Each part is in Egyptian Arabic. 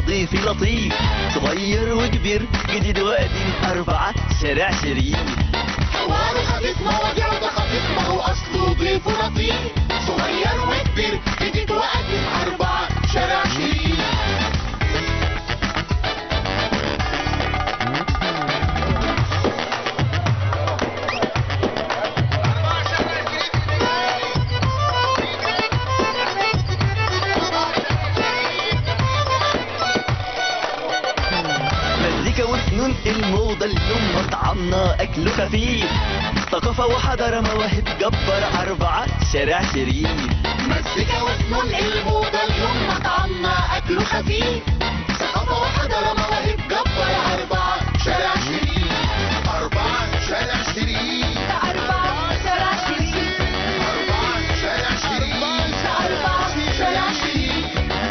ضيفي لطيف صغير وكبير جديد وقديم أربعة شارع شريف حوار خفيف مواضيع خفيف ما هو اصله ضيف لطيف صغير وكبير جديد وقديم اربعه شارع شريف مزيكا وفنون الموضة اليوم مطعمنا أكله خفيف ثقافة وحضارة مواهب جبار أربعة شارع شريف مزيكا وفنون الموضة اليوم مطعمنا أكله خفيف ثقافة وحضارة مواهب جبار أربعة شارع شريف أربعة شارع شريف أربعة شارع شريف أربعة شارع شريف أربعة شارع شريف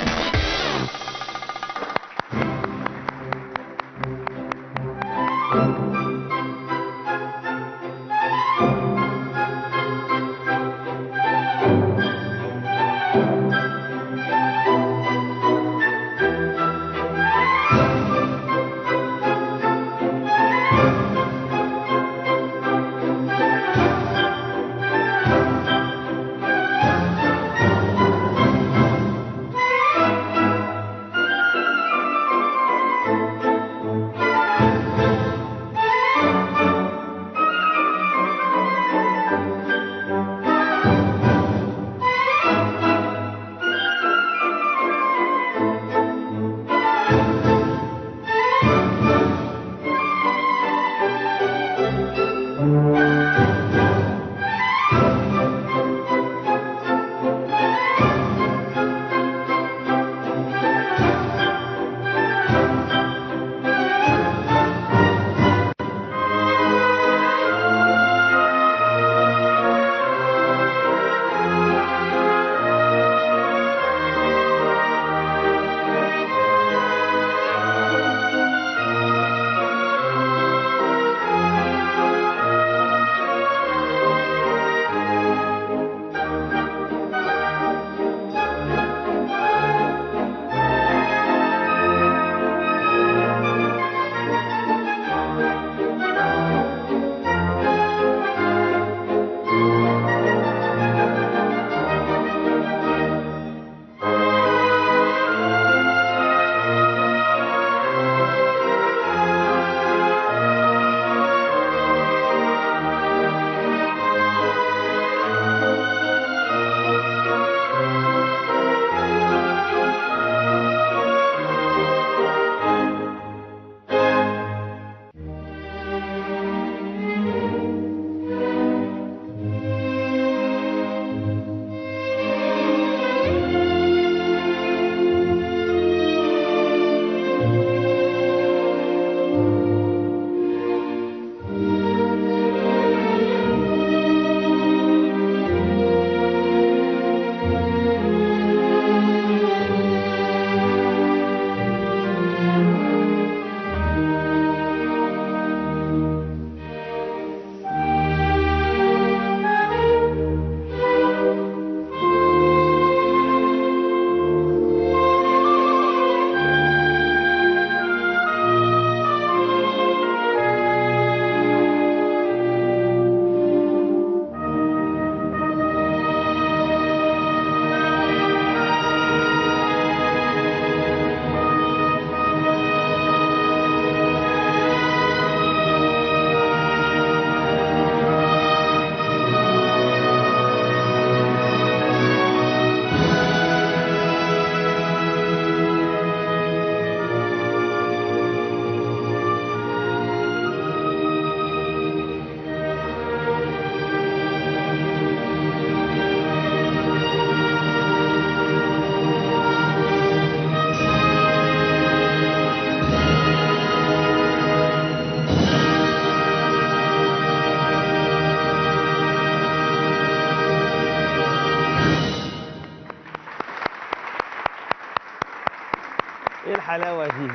ايه الحلاوه دي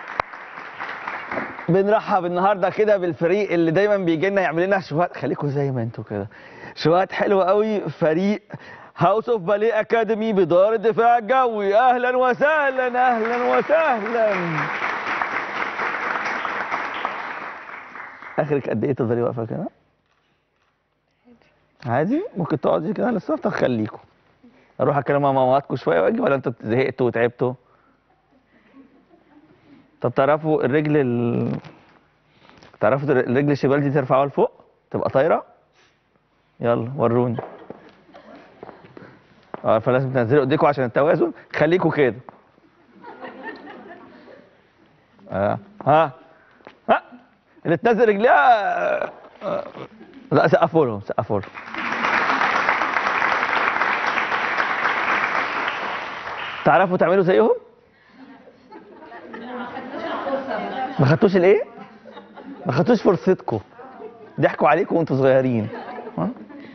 بنرحب النهارده كده بالفريق اللي دايما بيجي لنا يعمل لنا شوات خليكم زي ما انتوا كده شوات حلوه قوي فريق هاوس اوف باليه اكاديمي بدار الدفاع الجوي اهلا وسهلا اهلا وسهلا اخرك قد ايه تفضلي واقفه كده عادي ممكن تقعدي كده للصف طب خليكم اروح اتكلم مع ماماتكم شويه واجي ولا انتوا زهقتوا وتعبتوا طب تعرفوا الرجل ال... تعرفوا الرجل الشمال دي ترفعوها لفوق تبقى طايره يلا وروني اه فلازم تنزلوا ايديكم عشان التوازن خليكوا كده آه. ها ها اللي تنزل رجليها آه. آه. لا سقفوا لهم سقفوا لهم تعرفوا تعملوا زيهم؟ ما خدتوش الايه؟ ما خدتوش فرصتكم ضحكوا عليكم وانتوا صغيرين ها؟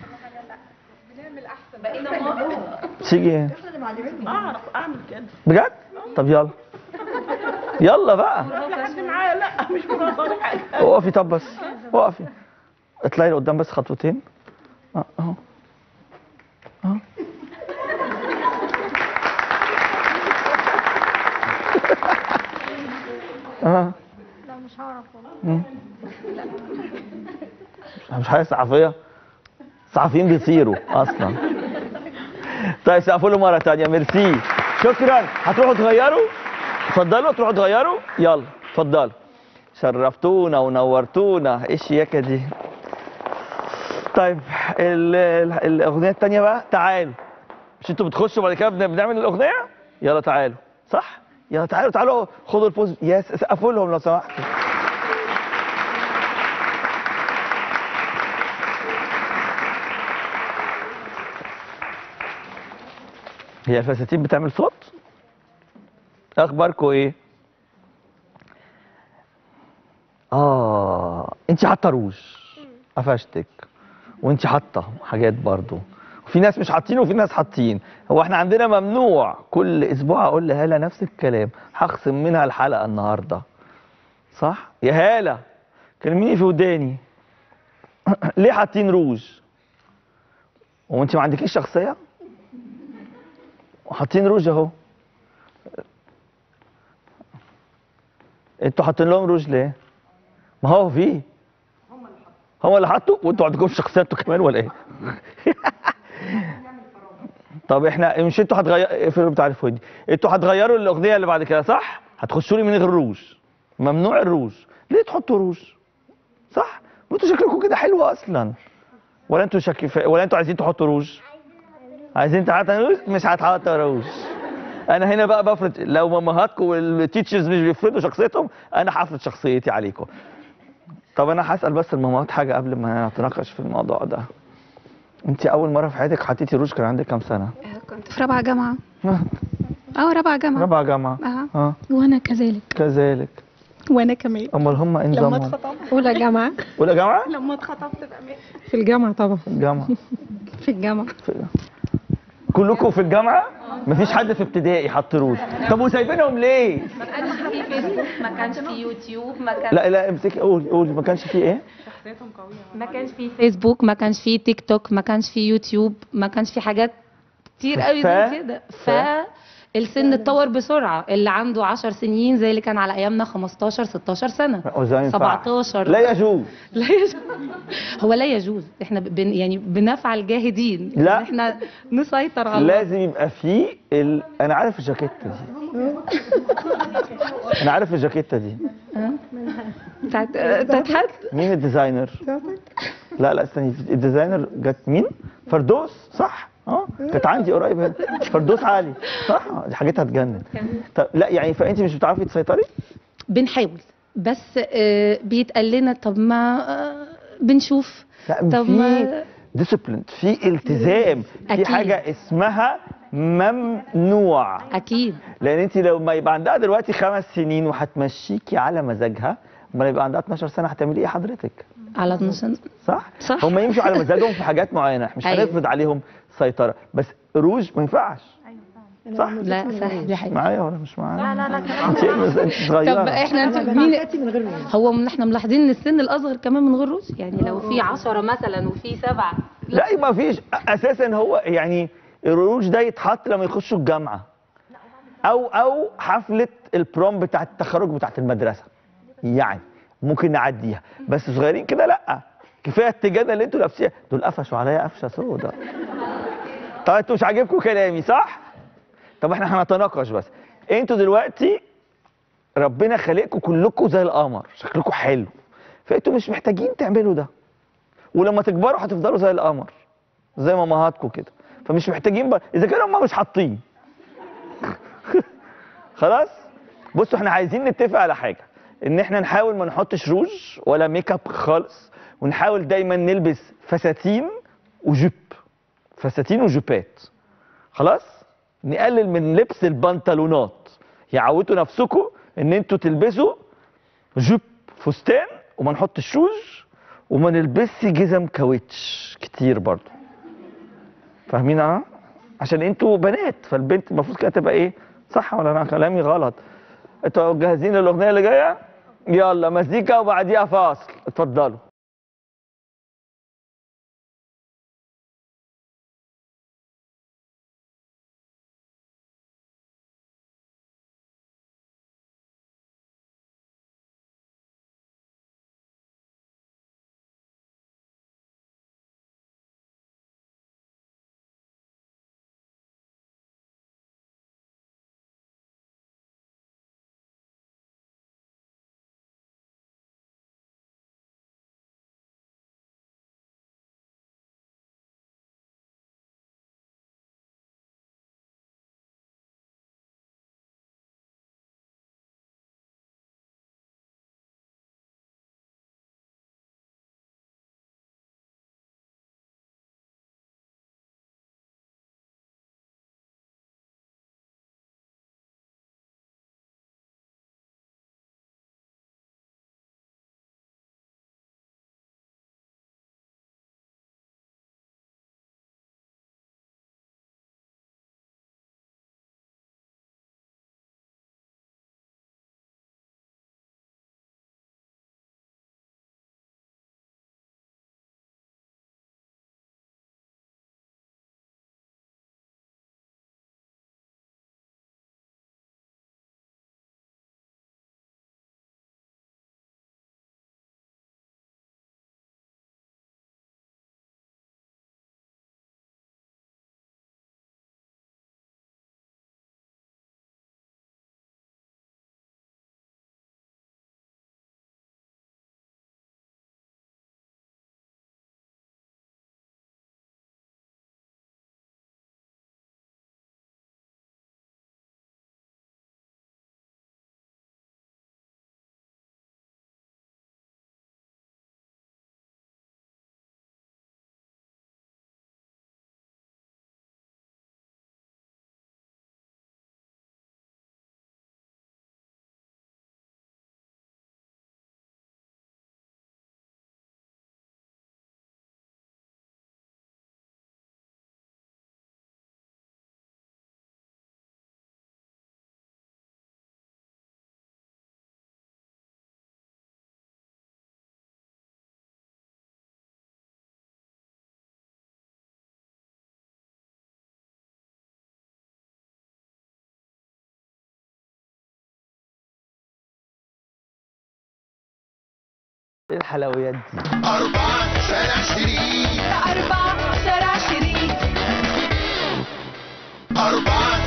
تيجي ايه؟ اعرف اعمل كده بجد؟ طب يلا يلا بقى في حد معايا لا مش مراد ولا حاجه اقفي طب بس اقفي اطلعي لقدام بس خطوتين اه اهو اهو اه لا مش هعرف والله مم. مش حاجه صحفيه صحفيين بيطيروا اصلا طيب سقفوا له مره ثانيه ميرسي شكرا هتروحوا تغيروا اتفضلوا تروحوا تغيروا يلا اتفضلوا شرفتونا ونورتونا ايه الشياكه دي طيب ال- ال- الاغنيه الثانيه بقى تعالوا مش انتوا بتخشوا بعد كده بن- بنعمل الاغنيه يلا تعالوا صح يلا تعالوا تعالوا خدوا البوز يس سقفوا لهم لو سمحتوا هي الفساتين بتعمل صوت اخباركم ايه اه انت حاطه روج قفشتك وانت حاطه حاجات برضو وفي ناس مش حاطين وفي ناس حاطين هو احنا عندنا ممنوع كل اسبوع اقول لهاله نفس الكلام هخصم منها الحلقه النهارده صح يا هاله كلميني في وداني ليه حاطين روج وانت ما عندكيش شخصيه وحاطين روج اهو انتوا حاطين لهم روج ليه؟ ما هو فيه هم اللي حطوا وانتوا عندكم شخصياتكم كمان ولا ايه؟ طب احنا مش انتوا هتغيروا في بتاع الفودي انتوا هتغيروا الاغنيه اللي بعد كده صح؟ هتخشوا لي من غير روج ممنوع الروج ليه تحطوا روج؟ صح؟ وانتوا شكلكم كده حلو اصلا ولا انتوا شك... ولا انتوا عايزين تحطوا روج؟ عايزين تحطوا روج؟ مش هتحطوا روج انا هنا بقى بفرض لو مامهاتكم والتيتشرز مش بيفرضوا شخصيتهم انا هفرض شخصيتي عليكم طب انا هسال بس المامهات حاجه قبل ما نتناقش في الموضوع ده انت اول مره في حياتك حطيتي روج كان عندك كام سنه كنت في رابعة جامعة اه رابعة جامعة رابعه جامعه اه اه وانا كذلك كذلك وانا كمان امال هم ايه لما نظامهم اتخطبت اولى جامعة اولى جامعه لما اتخطبت بأمان في الجامعة طبعا جامعه في الجامعة كلكم في الجامعه مفيش حد في ابتدائي حط روج طب وسايبينهم ليه ما كانش في فيسبوك ما كانش في يوتيوب ما كان لا لا امسكي قولي قولي ما كانش فيه ايه ما كانش في فيسبوك ما كانش في تيك توك ما كانش في يوتيوب ما كانش في حاجات كتير قوي ف- زي كده ف السن اتطور بسرعه اللي عنده 10 سنين زي اللي كان على ايامنا 15 16 سنه وزي ما ينفعش. 17 لا يجوز لا يجوز هو لا يجوز احنا بن يعني بنفعل جاهدين لا. إن احنا نسيطر على لازم يبقى فيه ال... انا عارف الجاكيته دي انا عارف الجاكيته دي بتاعت بتاعت حد مين الديزاينر لا لا استني الديزاينر جت مين فردوس صح اه كانت عندي قريب هنا فردوس عالي صح دي حاجتها تجنن طب لا يعني فانت مش بتعرفي تسيطري بنحاول بس آه، بيتقال لنا طب ما آه، بنشوف لا طب في ما ديسيبلين في التزام في أكيد. حاجه اسمها ممنوع اكيد لان انت لو ما يبقى عندها دلوقتي خمس سنين وهتمشيكي على مزاجها ما يبقى عندها 12 سنه هتعملي ايه حضرتك على 12 صح صح. هم يمشوا على مزاجهم في حاجات معينه إحنا مش أيوة. هنفرض عليهم سيطره بس روج ما ينفعش صح لا صح دي حقيقة معايا ولا مش معايا لا لا لا انت انت صغيره طب احنا انت مين هو من احنا ملاحظين ان السن الاصغر كمان من غير روج يعني لو في 10 مثلا وفي سبعه لا ما فيش اساسا هو يعني الروج ده يتحط لما يخشوا الجامعه او او حفله البروم بتاعه التخرج بتاعه المدرسه يعني ممكن نعديها بس صغيرين كده لا كفايه التجانه اللي انتوا لابسيها دول قفشوا عليا قفشه سودا طب انتوا مش عاجبكم كلامي صح طب احنا هنتناقش بس انتوا دلوقتي ربنا خلقكم كلكم زي القمر شكلكم حلو فانتوا مش محتاجين تعملوا ده ولما تكبروا هتفضلوا زي القمر زي مامهاتكم كده فمش محتاجين بقى اذا كانوا هم مش حاطين خلاص بصوا احنا عايزين نتفق على حاجه ان احنا نحاول ما نحطش روج ولا ميك اب خالص ونحاول دايما نلبس فساتين وجيب فساتين وجيبات خلاص نقلل من لبس البنطلونات يعودوا نفسكم ان انتوا تلبسوا جيب فستان وما نحطش روج وما نلبسش جزم كاوتش كتير برضو فاهمين اه عشان انتوا بنات فالبنت المفروض كده تبقى ايه صح ولا انا كلامي غلط انتوا جاهزين للاغنيه اللي جايه يلا مزيكا وبعديها فاصل اتفضلوا ايه الحلويات دي أربعة شارع شريك أربعة شارع شريك أربعة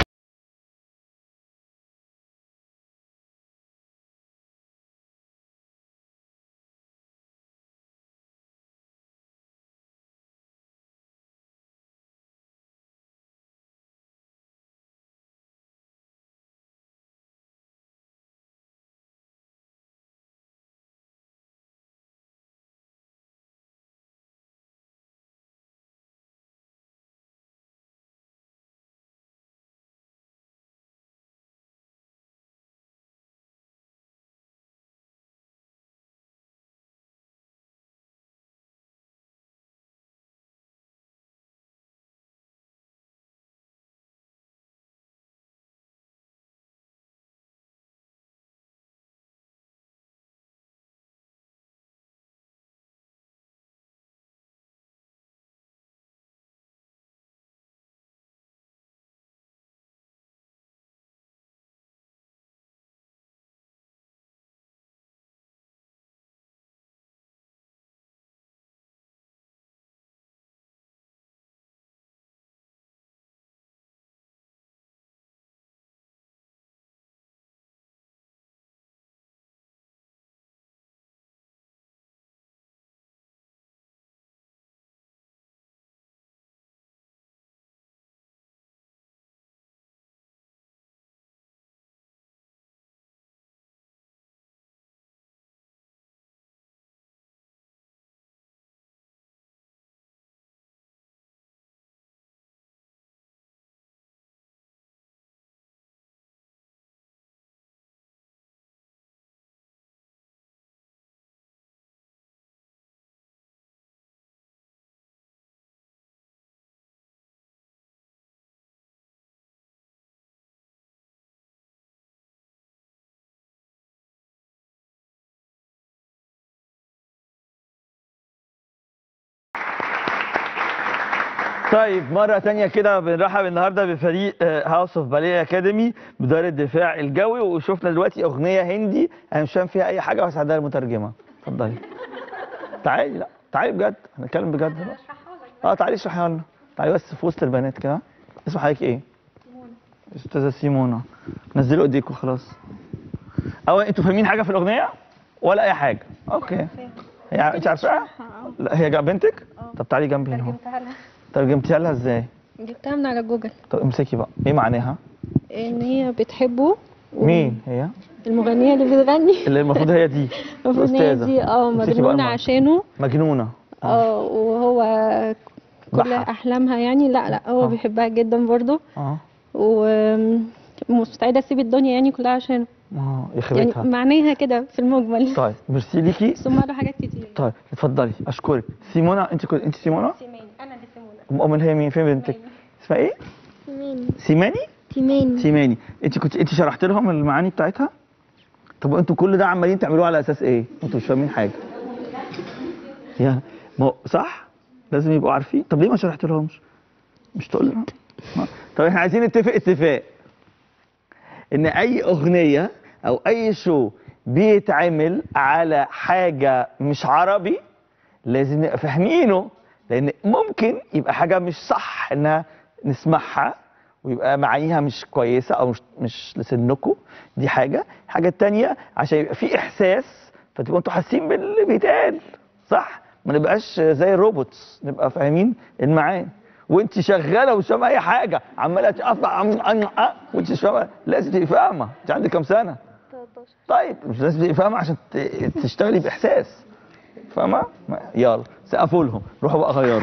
طيب مرة تانية كده بنرحب النهاردة بفريق هاوس اوف باليه اكاديمي بدار الدفاع الجوي وشفنا دلوقتي اغنية هندي انا مش فاهم فيها اي حاجة بس عندها المترجمة اتفضلي تعالي لا تعالي بجد هنتكلم بجد بقى. اه تعالي اشرحيها لنا تعالي بس في وسط البنات كده اسم حضرتك ايه؟ استاذة سيمونة نزلوا ايديكم خلاص اول انتوا فاهمين حاجة في الاغنية؟ ولا اي حاجة اوكي هي انت عارفاها؟ لا هي جا- بنتك؟ طب تعالي جنبي هنا اهو ترجمتيها لها ازاي؟ جبتها من على جوجل طب امسكي بقى ايه معناها؟ ان هي بتحبه و- مين هي؟ المغنيه اللي بتغني اللي المفروض هي دي المفروض ان هي الأستاذة. دي اه امسكي بقى مجنونه المايك. عشانه مجنونة اه وهو كل بحة. احلامها يعني لا لا هو آه. بيحبها جدا برضه اه ومستعده تسيب الدنيا يعني كلها عشانه اه يعني يخربتها معناها كده في المجمل طيب ميرسي ليكي ثم له حاجات كتير طيب اتفضلي اشكرك سيمونا انت كنت انت سيمونا سيماني انا اللي سيمونه امال هي مين فين بنتك اسمها ايه تيماني سيماني تيماني سيماني انت كنت انت شرحت لهم المعاني بتاعتها طب انتوا كل ده عمالين تعملوه على اساس ايه انتوا مش فاهمين حاجه يا ما هو- صح لازم يبقوا عارفين طب ليه ما شرحت لهمش مش تقول لهم ما- طب احنا عايزين نتفق اتفاق ان اي اغنيه او اي شو بيتعمل على حاجه مش عربي لازم نبقى فاهمينه لان ممكن يبقى حاجه مش صح انها نسمعها ويبقى معانيها مش كويسه او مش مش لسنكم دي حاجه الحاجه التانية عشان يبقى في احساس فتبقوا انتوا حاسين باللي بيتقال صح ما نبقاش زي الروبوتس نبقى فاهمين المعاني وانت شغاله ومش فاهمه اي حاجه عماله تقطع وانت مش فاهمه لازم تبقي فاهمه انت عندك كام سنه طيب مش لازم تبقي فاهمه عشان ت- تشتغلي باحساس فاهمه ما- يلا سقفوا لهم روحوا بقى غيروا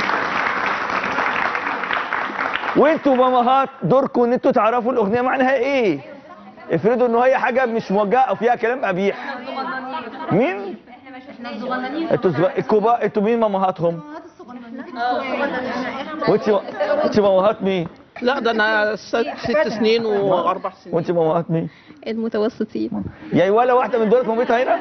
وانتوا مامهات دوركم ان انتوا تعرفوا الاغنيه معناها ايه افرضوا ان هي حاجه مش موجهه او فيها كلام قبيح مين انتوا صغ... الكبار انتوا مين مامهاتهم وانت انت مامهات مين لا ده انا ست, ست سنين واربع سنين وانت مامهات مين المتوسطين يعني ولا واحده من دول مامتها هنا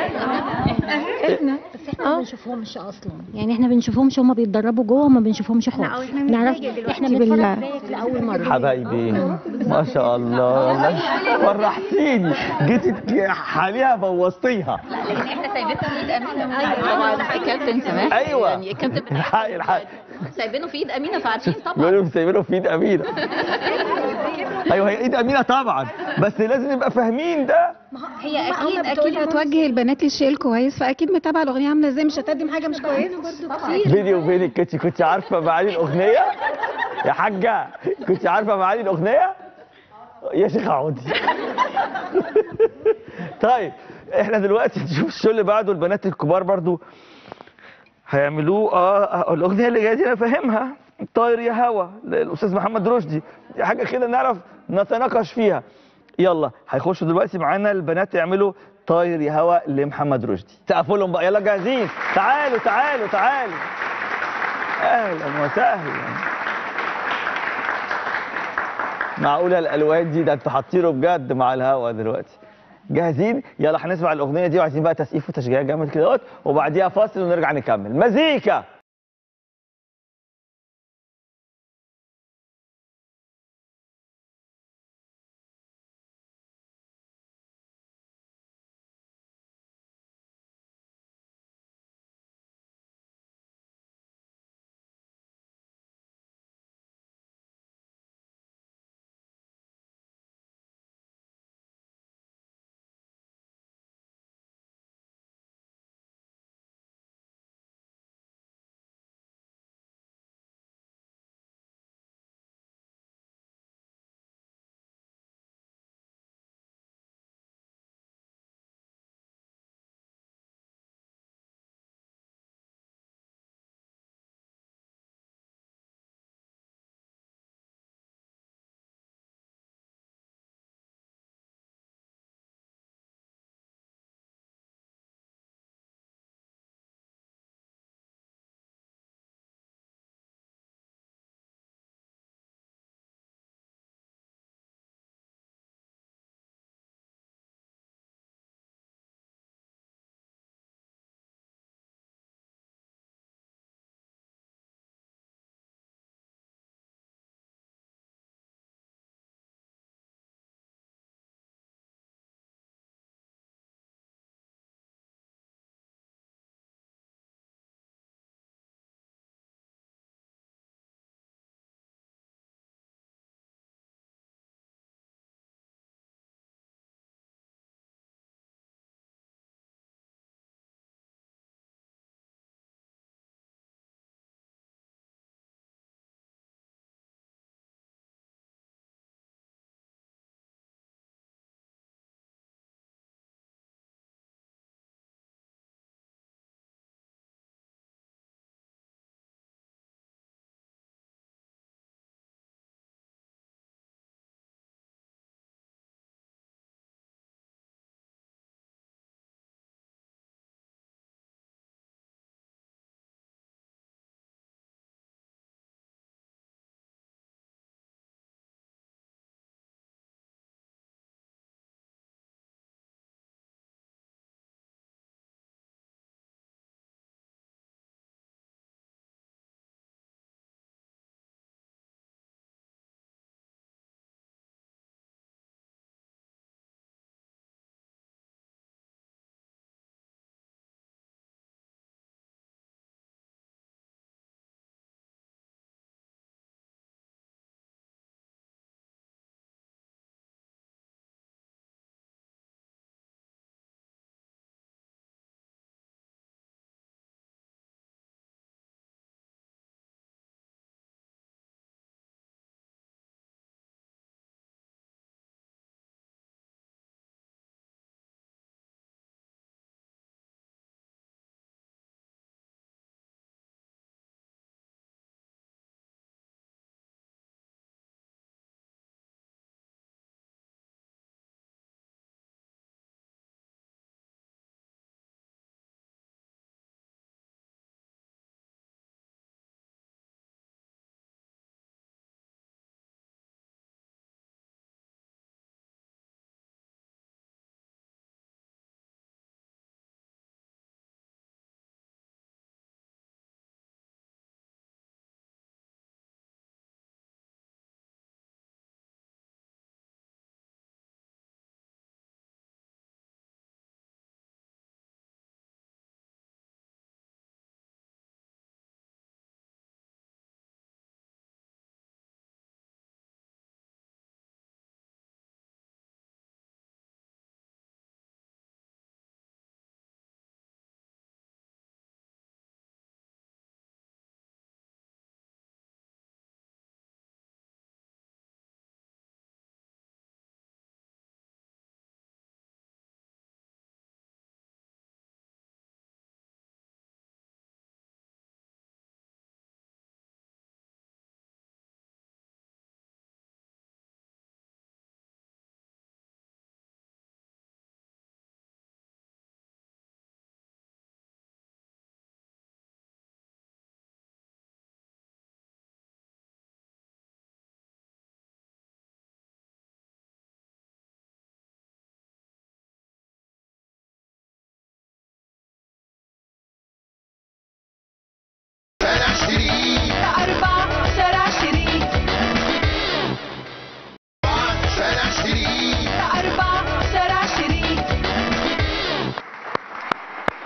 بس احنا ما بنشوفهمش اصلا يعني احنا بنشوفهمش هما بيتدربوا جوه وما بنشوفهمش خالص نعرف احنا بنتفرج زيك لاول مره حبايبي ما شاء الله والله فرحتيني جيتي عليها بوظتيها لان احنا سايبينه في ايد امينه طبعا كابتن سماح ايوه يعني الكابتن الحق الحق سايبينه في ايد امينه فعارفين طبعا بيقولوا سايبينه في ايد امينه ايوه هي ايد امينه طبعا بس لازم نبقى فاهمين ده هي اكيد اكيد اكيد هتوجه البنات للشيء الكويس فاكيد متابعه الاغنيه عامله ازاي مش هتقدم حاجه مش كويسه بيني وبينك كنت كنت عارفه معاني الاغنيه يا حاجه كنت عارفه معاني الاغنيه يا شيخ عودي طيب احنا دلوقتي نشوف الشو اللي بعده البنات الكبار برضو هيعملوه اه آه، الاغنيه اللي جايه دي انا فاهمها طاير يا هوا للاستاذ محمد رشدي دي حاجه كده نعرف نتناقش فيها يلا هيخشوا دلوقتي معانا البنات يعملوا طاير يا هوا لمحمد رشدي سقفوا لهم بقى يلا جاهزين تعالوا تعالوا تعالوا اهلا وسهلا معقوله الالوان دي ده انتوا حاطينه بجد مع الهوا دلوقتي جاهزين يلا هنسمع الاغنيه دي وعايزين بقى تسقيف وتشجيع جامد كده اهوت، وبعديها فاصل ونرجع نكمل مزيكا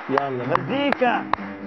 يلا مزيكا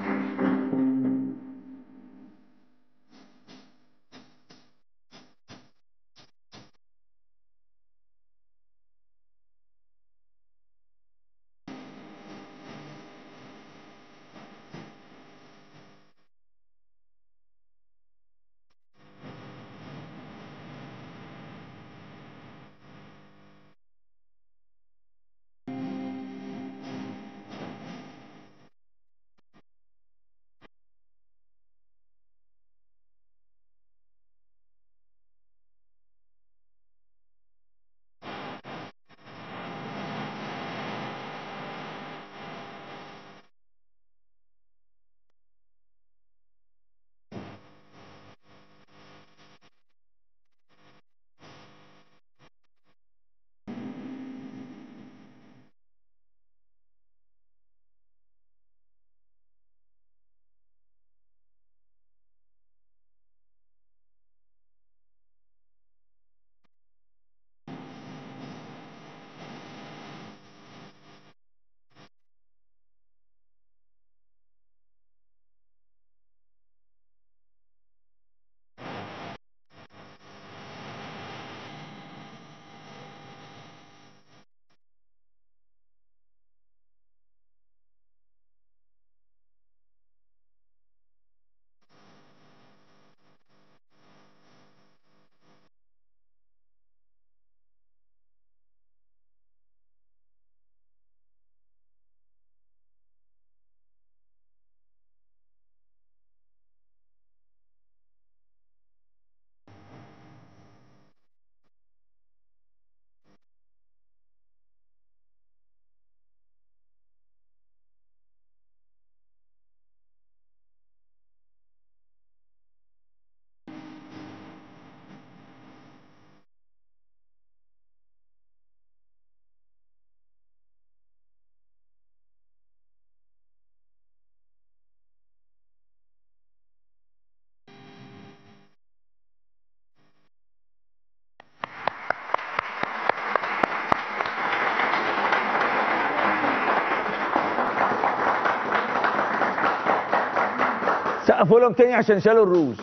سقفوا لهم تاني عشان شالوا الروج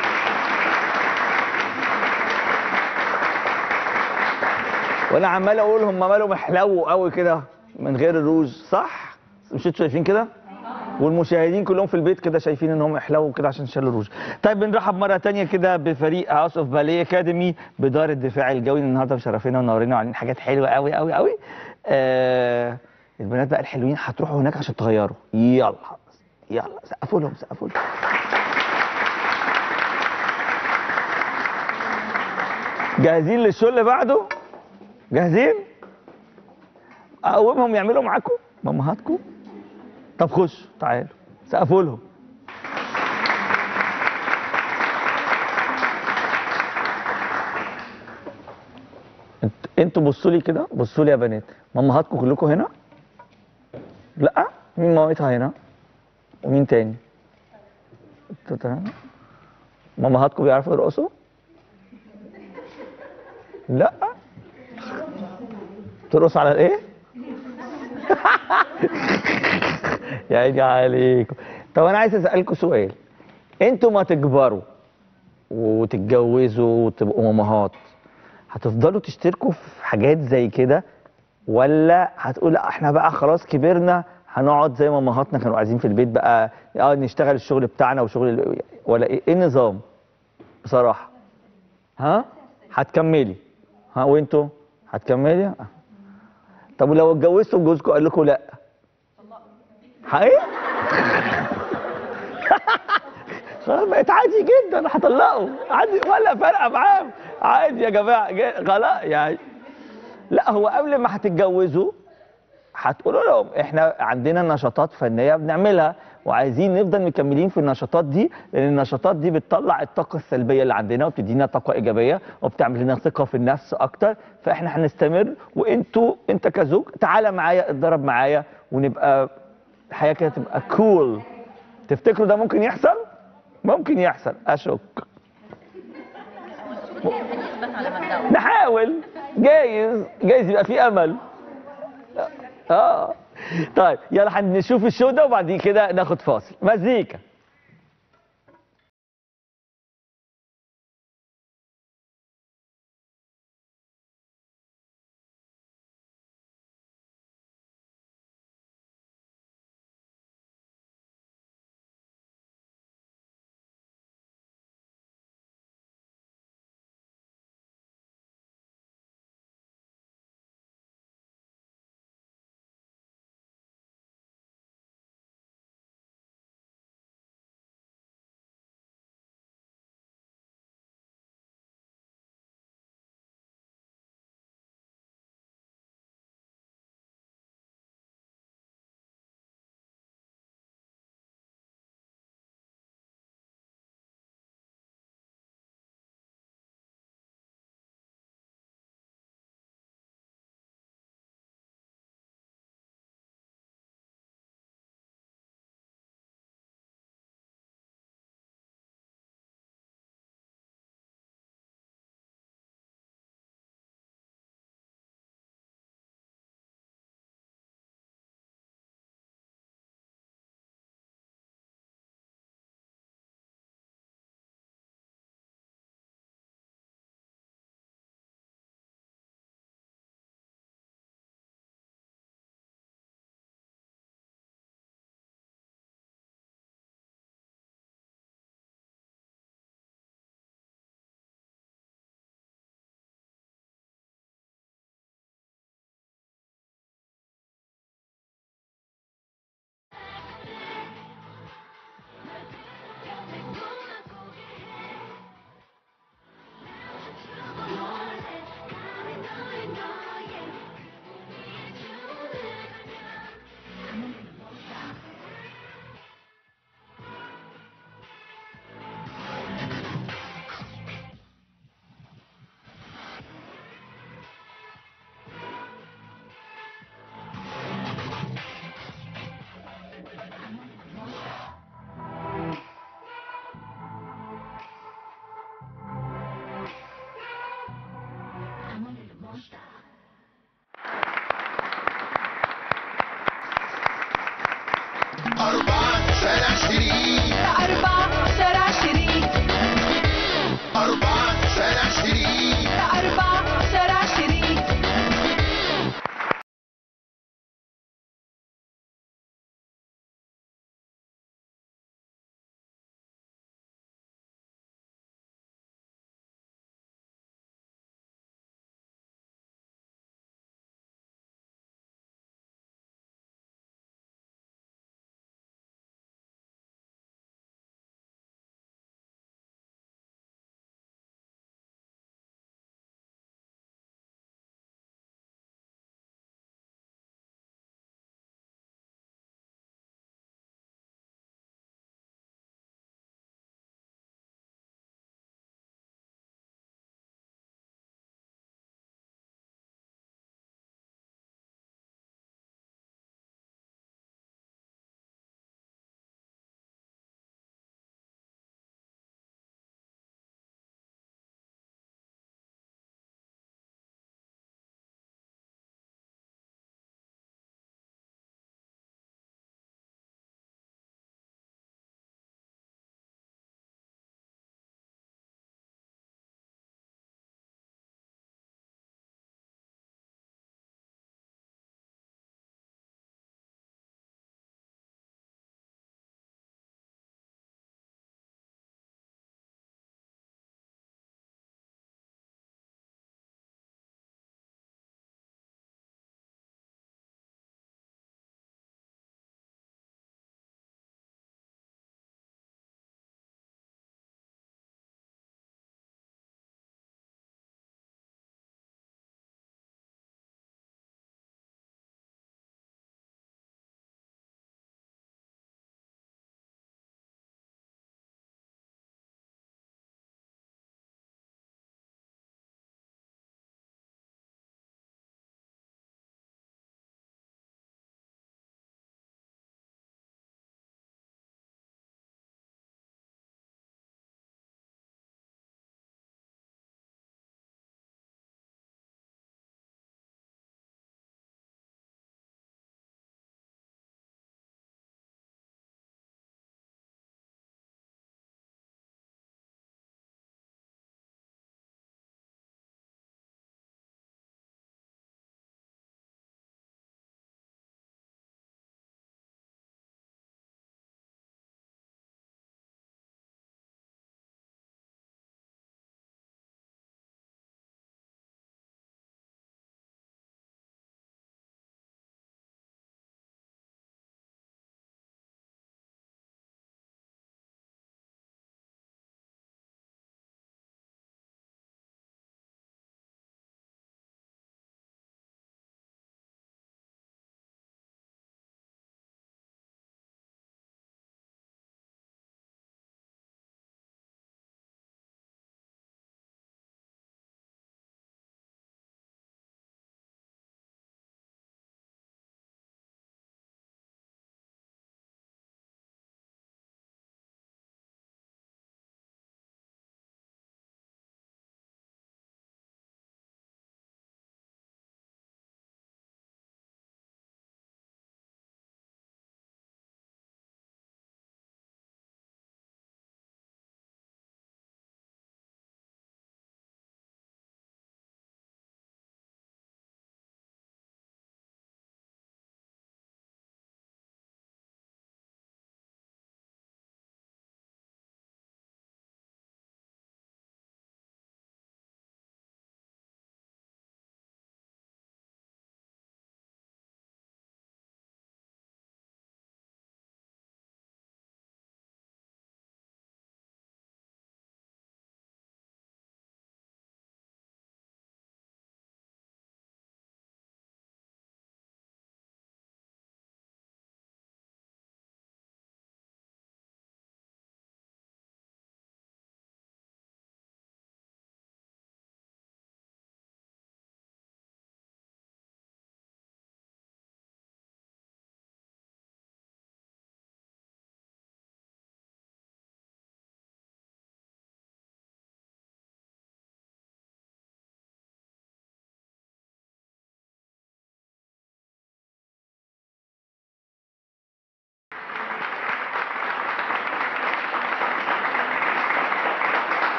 وانا عمال اقول هم مالهم احلو قوي كده من غير الروج صح مش انتوا شايفين كده والمشاهدين كلهم في البيت كده شايفين ان هم احلو كده عشان شالوا الروج طيب بنرحب مره تانية كده بفريق هاوس اوف باليه اكاديمي بدار الدفاع الجوي النهارده مشرفينا ونورينا وعاملين حاجات حلوه قوي قوي قوي آه البنات بقى الحلوين هتروحوا هناك عشان تغيروا يلا يلا سقفوا لهم سقفوا لهم جاهزين للشو اللي بعده جاهزين اقومهم يعملوا معاكم مامهاتكم طب خشوا تعالوا سقفوا لهم انت- انتوا بصوا لي كده بصوا لي يا بنات مامهاتكم كلكم هنا لا مين مامتها هنا ومين تاني انتوا تمام مامهاتكم بيعرفوا يرقصوا لا ترقص على الايه يا عيني عليكم طب انا عايز اسالكم سؤال انتوا ما تكبروا وتتجوزوا وتبقوا مامهات هتفضلوا تشتركوا في حاجات زي كده ولا هتقول لا احنا بقى خلاص كبرنا هنقعد زي ما امهاتنا كانوا عايزين في البيت بقى اه نشتغل الشغل بتاعنا وشغل ال- ولا ايه ايه النظام بصراحه ها هتكملي ها وانتوا هتكملي آه. طب ولو اتجوزتوا جوزكم قال لكم لا حقيقي خلاص بقت عادي جدا هطلقه عادي ولا فارقه معاه عادي يا جماعه جا- خلاص يعني لا هو قبل ما هتتجوزوا هتقولوا لهم احنا عندنا نشاطات فنيه بنعملها وعايزين نفضل مكملين في النشاطات دي لان النشاطات دي بتطلع الطاقه السلبيه اللي عندنا وبتدينا طاقه ايجابيه وبتعمل لنا ثقه في النفس اكتر فاحنا هنستمر وانتوا انت كزوج تعالى معايا اتدرب معايا ونبقى الحياه كده تبقى كول تفتكروا ده ممكن يحصل؟ ممكن يحصل اشك نحاول جايز جايز يبقى في امل اه طيب يلا هنشوف الشو ده وبعد كده ناخد فاصل مزيكا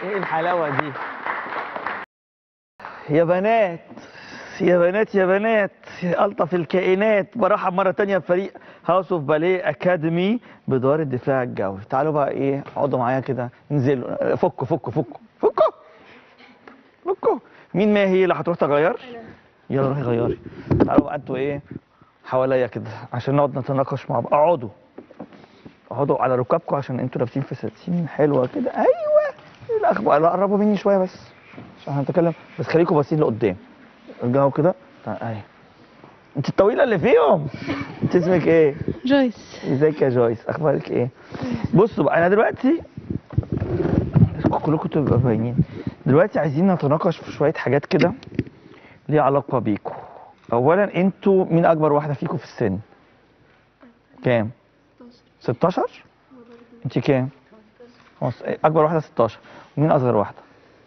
ايه الحلاوه دي يا بنات يا بنات يا بنات يا الطف الكائنات برحب مره تانية بفريق هاوس اوف باليه اكاديمي بدار الدفاع الجوي تعالوا بقى ايه اقعدوا معايا كده انزلوا فكوا فكوا فكوا فكوا فكوا مين ما هي اللي هتروح تغير يلا روحي غيري تعالوا بقى انتوا ايه حواليا كده عشان نقعد نتناقش مع بعض اقعدوا اقعدوا على ركابكم عشان انتوا لابسين فساتين حلوه كده ايوه ايه الاخبار لا قربوا مني شويه بس عشان هنتكلم بس خليكم باصين لقدام ارجعوا كده تعال اهي انت الطويله اللي فيهم انت اسمك ايه جويس ازيك يا جويس اخبارك ايه بصوا بقى انا دلوقتي كلكم تبقوا باينين دلوقتي عايزين نتناقش في شويه حاجات كده ليها علاقه بيكم اولا انتوا مين اكبر واحده فيكم في السن كام 16 انت كام خلاص اكبر واحده 16 ومين اصغر واحده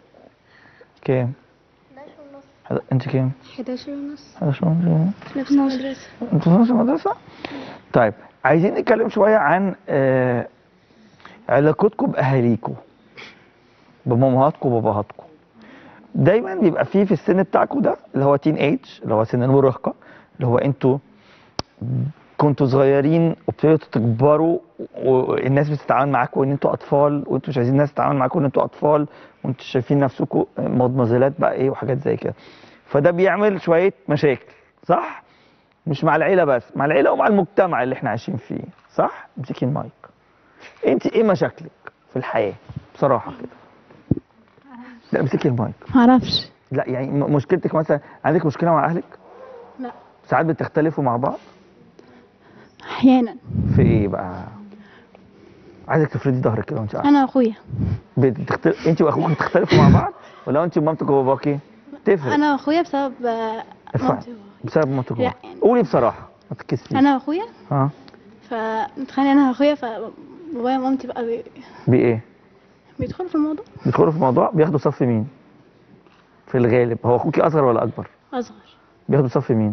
كام حد- انت كام 11 ونص 11 ونص. في نفس المدرسة انتوا في نفس المدرسة؟ طيب عايزين نتكلم شوية عن آه علاقتكم بأهاليكم بمامهاتكم وباباهاتكم دايما بيبقى فيه في السن بتاعكم ده اللي هو تين ايج اللي هو سن المراهقة اللي هو انتوا كنتوا صغيرين وابتديتوا تكبروا والناس بتتعامل معاكم ان انتوا اطفال وانتوا مش عايزين الناس تتعامل معاكم ان انتوا اطفال وانتوا شايفين نفسكم مضمزلات بقى ايه وحاجات زي كده فده بيعمل شوية مشاكل صح؟ مش مع العيله بس مع العيله ومع المجتمع اللي احنا عايشين فيه صح امسكي المايك انت ايه مشاكلك في الحياه بصراحه كده لا امسكي المايك معرفش لا يعني م- مشكلتك مثلا عندك مشكله مع اهلك لا. ساعات بتختلفوا مع بعض احيانا في ايه بقى عايزك تفردي ظهرك كده وانت قاعده انا واخويا بتختل... انت واخوك بتختلفوا مع بعض ولا انت ومامتك وباباكي تفرق انا واخويا بسبب آه، ادفع. مامتي بسبب مامتك لا، وباباك يعني- قولي بصراحه ما تتكسفيش انا واخويا ها فمتخانق انا واخويا فبابايا ومامتي بقى بي... بايه بيدخلوا في الموضوع بيدخلوا في الموضوع بياخدوا صف مين؟ في الغالب هو اخوكي اصغر ولا اكبر؟ اصغر بياخدوا صف مين؟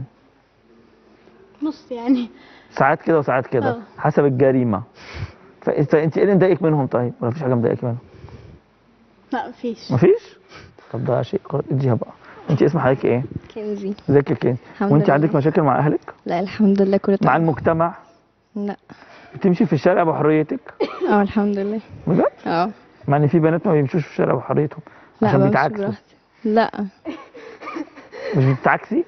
نص يعني ساعات كده وساعات كده اه. حسب الجريمه ف- فانت ايه اللي مضايقك منهم طيب؟ ولا مفيش حاجه مضايقك منهم؟ لا مفيش مفيش؟ طب ده شيء كويس. اديها بقى انت اسم حضرتك ايه؟ كنزي ازيك يا كين؟ الحمد وانت لله. عندك مشاكل مع اهلك؟ لا الحمد لله كله مع تمام المجتمع؟ لا بتمشي في الشارع بحريتك؟ اه الحمد لله بجد؟ اه مع ان في بنات ما بيمشوش في الشارع بحريتهم لا عشان بمشي بيتعكسوا براحتي لا مش بتتعكسي؟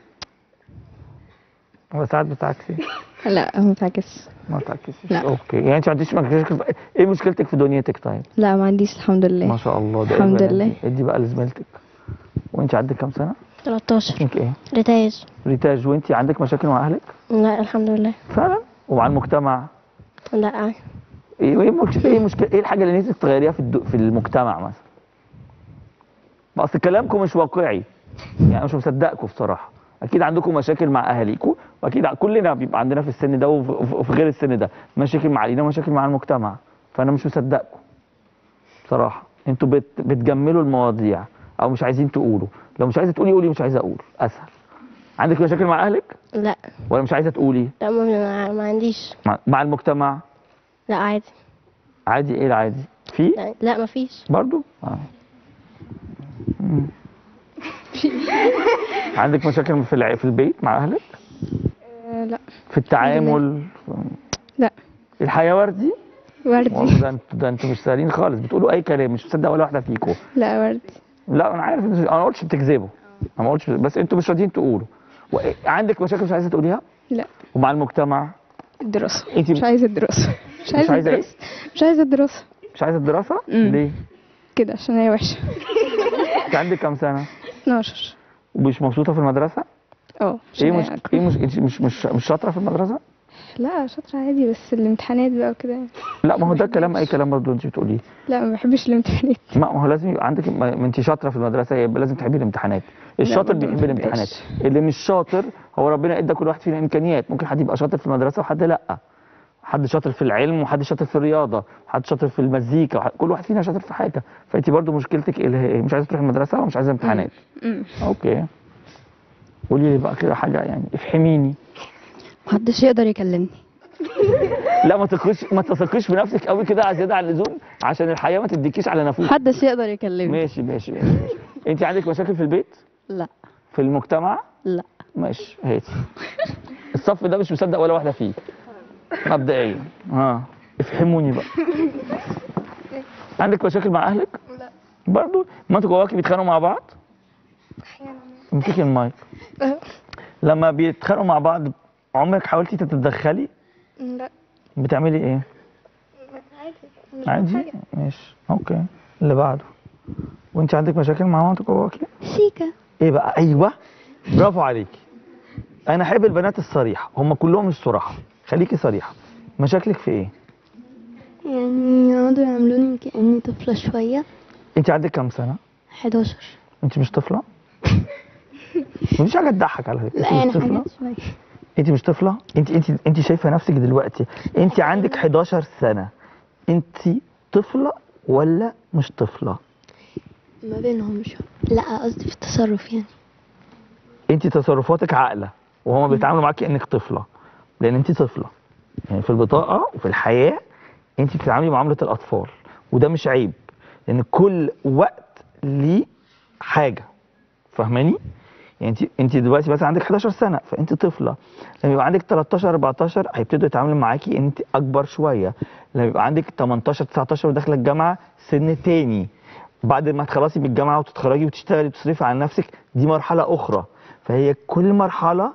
ولا ساعات بتعكسي؟ لا ما بتعكس ما بتعكسيش لا. اوكي يعني انت ما عندكش مشاكل في- ايه مشكلتك في دنيتك طيب؟ لا ما عنديش الحمد ما لله شاء الله ده الحمد إيه البنات لله. دي؟ ادي بقى لزميلتك وانت عندك كام سنه 13 اسمك ايه ريتاج ريتاج وانت عندك مشاكل مع اهلك لا الحمد لله فعلا ومع المجتمع لا ايه ايه مش- ايه مشكله ايه الحاجه اللي نفسك تغيريها في الدو... في المجتمع مثلا ما اصل كلامكم مش واقعي يعني مش مصدقكم بصراحه اكيد عندكم مشاكل مع اهاليكم واكيد ع- كلنا بيبقى عندنا في السن ده وفي وفي- وفي غير السن ده مشاكل مع اهالينا ومشاكل مع المجتمع فانا مش مصدقكم بصراحه انتوا بت... بتجملوا المواضيع او مش عايزين تقولوا لو مش عايزه تقولي قولي مش عايزه اقول اسهل عندك مشاكل مع اهلك لا ولا مش عايزه تقولي لا ما, ما, ما عنديش مع, مع المجتمع لا عادي عادي ايه العادي في لا, لا ما فيش برضو اه مم. عندك مشاكل في الع... في البيت مع اهلك لا في التعامل لا. الحياه وردي وردي والله ده انتوا ده انتوا مش سهلين خالص بتقولوا اي كلام مش مصدق ولا واحده فيكم لا وردي لا انا عارف إن- انا ما قلتش بتكذبوا انا ما قلتش بس انتوا مش راضيين تقولوا و... عندك مشاكل مش عايزه تقوليها لا ومع المجتمع الدراسة انت مش عايزة الدراسة مش عايزة عايزة ايه؟ الدراسة مش عايزة الدراسة مش عايزه الدراسه مم. ليه كده عشان هي وحشة انت عندك كام سنه 12 ومش مبسوطه في المدرسه اه عشان ايه هي مش ايه مش انت مش مش مش شاطره في المدرسه لا شاطرة عادي بس الامتحانات بقى وكده يعني. لا ما هو ده كلام اي كلام برضه انت بتقوليه لا ما بحبش الامتحانات ما ما هو لازم يبقى عندك ما ما انت شاطره في المدرسه يبقى لازم تحبي الامتحانات الشاطر برضه ما بيحب الامتحانات اللي مش شاطر هو ربنا ادى كل واحد فينا امكانيات ممكن حد يبقى شاطر في المدرسه وحد لا حد شاطر في العلم وحد شاطر في الرياضه وحد شاطر في المزيكا وحد... كل واحد فينا شاطر في حاجه فانت برضه مشكلتك ايه اللي هي ايه مش عايزه تروحي المدرسه ومش عايزه امتحانات امم اوكي قولي لي بقى كده حاجه يعني افهميني محدش يقدر يكلمني لا ما تثقيش ما تثقيش في نفسك قوي كده على زياده عن اللزوم عشان الحياه ما تديكيش على نافوخ محدش يقدر يكلمني ماشي ماشي ماشي, ماشي. انت عندك مشاكل في البيت لا في المجتمع لا ماشي هاتي الصف ده مش مصدق ولا واحده فيه مبدئيا ها افهموني بقى عندك مشاكل مع اهلك لا برضو ما انتوا جواكي بيتخانقوا مع بعض احيانا امسكي المايك لما بيتخانقوا مع بعض عمرك حاولتي تتدخلي لا بتعملي ايه عادي مش عادي حاجة. ماشي اوكي اللي بعده وانت عندك مشاكل مع مامتك جواكي سيكا ايه بقى ايوه برافو عليكي انا احب البنات الصريحه هم كلهم الصراحه خليكي صريحه مشاكلك في ايه يعني يقعدوا يعملوني كأني طفلة شوية انت عندك كام سنه 11 انت مش طفله مفيش حاجه تضحك على فكره لا انت يعني مش طفله حاجات شوية انت مش طفله انت انت انت شايفه نفسك دلوقتي انت عندك 11 سنه انت طفله ولا مش طفله ما بينهم شوية لا قصدي في التصرف يعني انت تصرفاتك عاقله وهما بيتعاملوا معاكي انك طفله لان انت طفله يعني في البطاقه وفي الحياه انت بتتعاملي معامله الاطفال وده مش عيب لان كل وقت ليه حاجه فاهماني يعني انت انت دلوقتي مثلا عندك 11 سنه فانت طفله لما يبقى عندك 13 14 هيبتدوا يتعاملوا معاكي انت اكبر شويه لما يبقى عندك 18 19 وداخله الجامعه سن تاني بعد ما تخلصي بالجامعه وتتخرجي وتشتغلي وتصرفي على نفسك دي مرحله اخرى فهي كل مرحله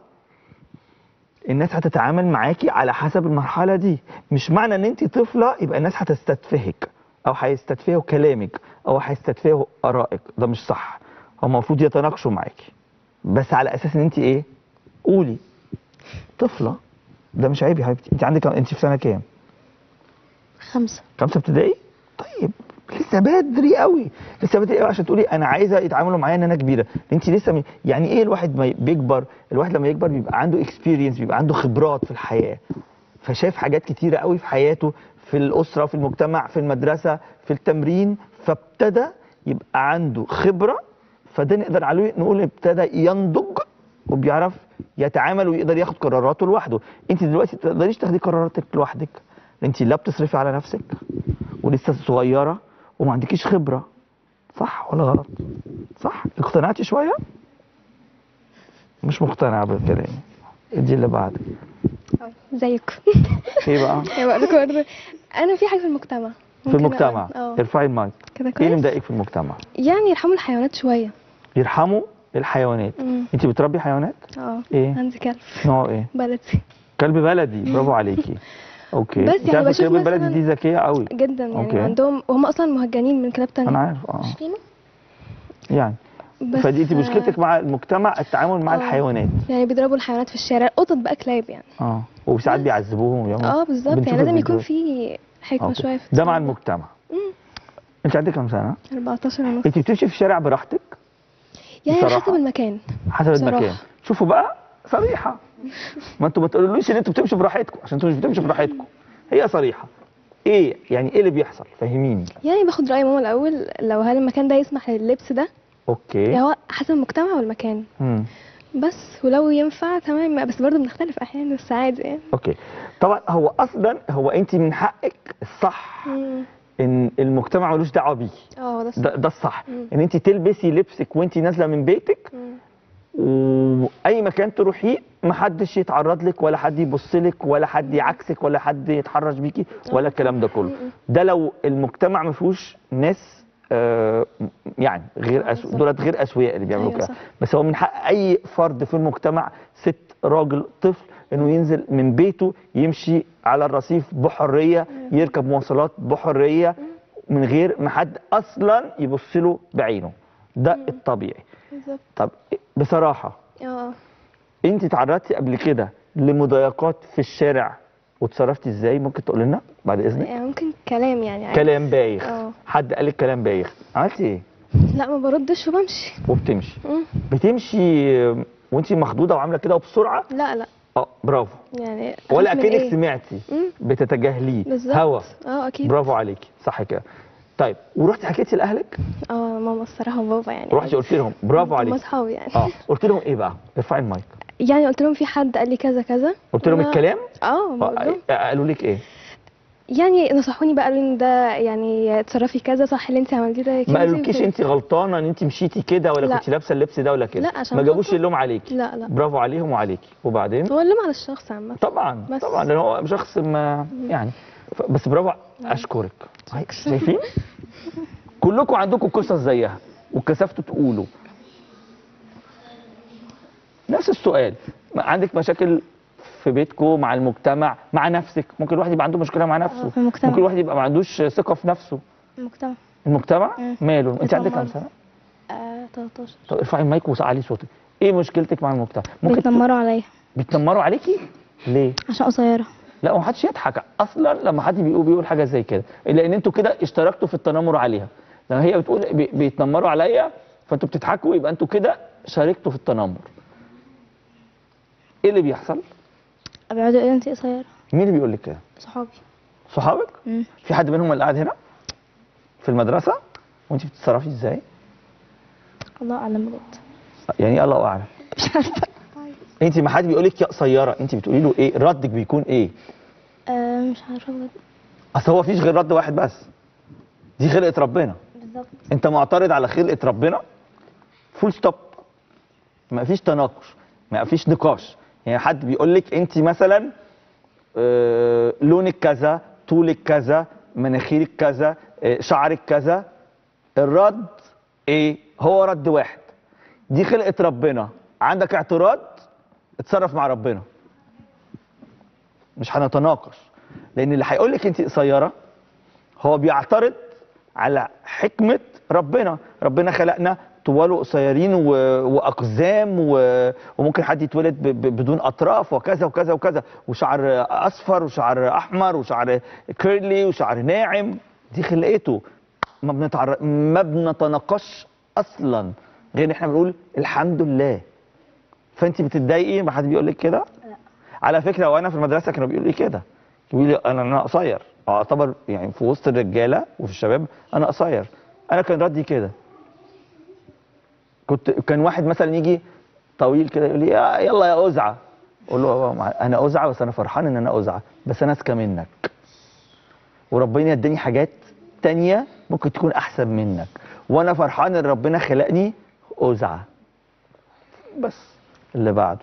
الناس هتتعامل معاكي على حسب المرحله دي مش معنى ان انت طفله يبقى الناس هتستتفهك او هيستتفهوا كلامك او هيستتفهوا ارائك ده مش صح هم المفروض يتناقشوا معاكي بس على اساس ان انت ايه قولي طفله ده مش عيب يا حبيبتي انت عندك انت في سنه كام خمسة خمسه ابتدائي طيب لسه بدري قوي لسه بدري قوي عشان تقولي انا عايزه يتعاملوا معايا ان انا كبيره انت لسه م... يعني ايه الواحد ما بيكبر الواحد لما يكبر بيبقى عنده اكسبيرينس بيبقى عنده خبرات في الحياه فشايف حاجات كتيره قوي في حياته في الاسره في المجتمع في المدرسه في التمرين فابتدى يبقى عنده خبره فده نقدر عليه نقول ابتدى ينضج وبيعرف يتعامل ويقدر ياخد قراراته لوحده انت دلوقتي ما تقدريش تاخدي قراراتك لوحدك انت لا بتصرفي على نفسك ولسه صغيره وما عندكيش خبره صح ولا غلط صح اقتنعتي شويه مش مقتنعه بالكلام دي اللي بعد زيك ايه بقى يا بقول لك برضه انا في حاجه في المجتمع في ممكن المجتمع أقول- اه ارفعي المايك كده ايه اللي كويس مضايقك في المجتمع يعني يرحموا الحيوانات شويه يرحموا الحيوانات مم. انت بتربي حيوانات اه ايه عندي كلب نوعه ايه بلدي كلب بلدي برافو عليكي اوكي بس انت يعني عارفه بشوف الكلاب البلدي مثلاً- دي ذكيه قوي جدا يعني أوكي. عندهم وهم اصلا مهجنين من كلاب تانية انا عارف اه مش فينو يعني بس فدي انت مشكلتك مع المجتمع التعامل مع آه. الحيوانات يعني بيضربوا الحيوانات في الشارع قطط بقى كلاب يعني اه وساعات بيعذبوهم ويعملوا اه بالظبط بنشوف يعني لازم يكون الفيديوهات. في حكمه أوكي. شويه في ده مع التصرف. المجتمع مم. انت عندك كام سنه 14 ونص انت بتمشي في الشارع براحتك يعني بصراحة. حسب المكان حسب بصراحة. المكان شوفوا بقى صريحه ما انتوا ما تقولوليش ان انتوا بتمشوا براحتكم عشان انتوا مش بتمشوا براحتكم هي صريحه ايه يعني ايه اللي بيحصل فهميني يعني باخد رأي ماما الأول لو هل المكان ده يسمح لللبس ده اوكي يعني هو حسب المجتمع والمكان مم. بس ولو ينفع تمام بس برضه بنختلف أحيانا بس عادي يعني اوكي طبعا هو اصلا هو انت من حقك الصح مم. ان المجتمع ملوش دعوه بيكي اه ده صح. ده, ده الصح مم. ان انت تلبسي لبسك وانت نازله من بيتك مم. واي مكان تروحيه محدش يتعرض لك ولا حد يبص لك ولا حد يعكسك ولا حد يتحرش بيكي ولا الكلام ده كله ده لو المجتمع ما فيهوش ناس آه يعني غير أسو... دولت غير اسوياء اللي بيعملوا أيوة كده صح. بس هو من حق اي فرد في المجتمع ست راجل طفل انه ينزل من بيته يمشي على الرصيف بحريه يركب مواصلات بحريه من غير ما حد اصلا يبص له بعينه ده الطبيعي بالظبط طب بصراحه اه انت تعرضتي قبل كده لمضايقات في الشارع وتصرفتي ازاي ممكن تقول لنا بعد اذنك يعني ممكن كلام يعني عادي. كلام بايخ اه. حد قال لك كلام بايخ عملتي ايه لا ما بردش وبمشي وبتمشي مم. بتمشي وانت مخضوضه وعامله كده وبسرعه لا لا اه برافو يعني ولا أخاف من اكنك إيه؟ سمعتي مم. بتتجاهليه بالظبط هوا اه اكيد برافو عليكي صح كده طيب ورحتي حكيتي لاهلك اه ماما الصراحه وبابا يعني رحتي قلت لهم برافو هم عليكي اصحابي يعني اه قلت لهم ايه بقى ارفعي المايك يعني قلت لهم في حد قال لي كذا كذا قلت لهم وأنا- الكلام اه بقول لهم. آه، قالوا لك ايه يعني نصحوني بقى قالوا لي إن ده يعني اتصرفي كذا صح اللي انت عملتيه ده يا ما كنزي قالولكيش وكده. انت غلطانه ان انت مشيتي كده ولا لا. كنت لابسه اللبس ده ولا كده لا، عشان ما جابوش خاطر- اللوم عليكي لا لا برافو عليهم وعليكي وبعدين هو اللوم على الشخص عامة طبعا بس. طبعا لان هو شخص ما يعني ف- بس برافو اشكرك هاي، شايفين كلكم عندكم قصص زيها واتكسفتوا تقولوا نفس السؤال ما عندك مشاكل في بيتكم مع المجتمع مع نفسك ممكن الواحد يبقى عنده مشكله مع نفسه في المجتمع. ممكن الواحد يبقى ما عندوش ثقه في نفسه المجتمع المجتمع مم. ماله انت عندك كام بيتنمروا. سنه آه 13 طب ارفعي المايك وعلي صوتك ايه مشكلتك مع المجتمع ممكن تقول- بيتنمروا عليا بيتنمروا عليكي ليه عشان قصيرة لا ما حدش يضحك اصلا لما حد بيقول بيقول حاجه زي كده لان انتوا كده اشتركتوا في التنمر عليها لما هي بتقول بي- بيتنمروا عليا فانتوا بتضحكوا يبقى انتوا كده شاركتوا في التنمر ايه اللي بيحصل بيقعدوا يقولوا انت قصيرة مين اللي بيقول لك كده صحابي صحابك مم. في حد منهم اللي قاعد هنا في المدرسه وانت بتتصرفي ازاي الله اعلم بجد يعني إيه الله اعلم مش عارفة انت ما حد بيقول لك يا قصيره انت بتقولي له ايه ردك بيكون ايه آه مش عارفة بجد اصل هو فيش غير رد واحد بس دي خلقه ربنا بالظبط انت معترض على خلقه ربنا فول ستوب ما فيش تناقش ما فيش نقاش يعني حد بيقول لك انت مثلا آه، لونك كذا طولك كذا مناخيرك كذا آه، شعرك كذا الرد ايه هو رد واحد دي خلقه ربنا عندك اعتراض اتصرف مع ربنا مش هنتناقش لان اللي هيقول لك انت قصيره هو بيعترض على حكمة ربنا ربنا خلقنا طوال وقصيرين و... وأقزام و... وممكن حد يتولد ب... ب... بدون أطراف وكذا وكذا وكذا وشعر أصفر وشعر أحمر وشعر كيرلي وشعر ناعم دي خلقته ما بنتعر... ما بنتناقش أصلا غير إن إحنا بنقول الحمد لله فأنت بتتضايقي ما حد بيقول لك كده؟ على فكرة وأنا في المدرسة كانوا بيقولوا لي كده يقول لي انا انا قصير اعتبر يعني في وسط الرجاله وفي الشباب انا قصير انا كان ردي كده كنت كان واحد مثلا يجي طويل كده يقول لي يا- يلا يا ازعه اقول له "بابا، مع- انا ازعه بس انا فرحان ان انا ازعه بس انا اذكى منك وربنا اداني حاجات تانية ممكن تكون احسن منك وانا فرحان ان ربنا خلقني ازعه بس اللي بعده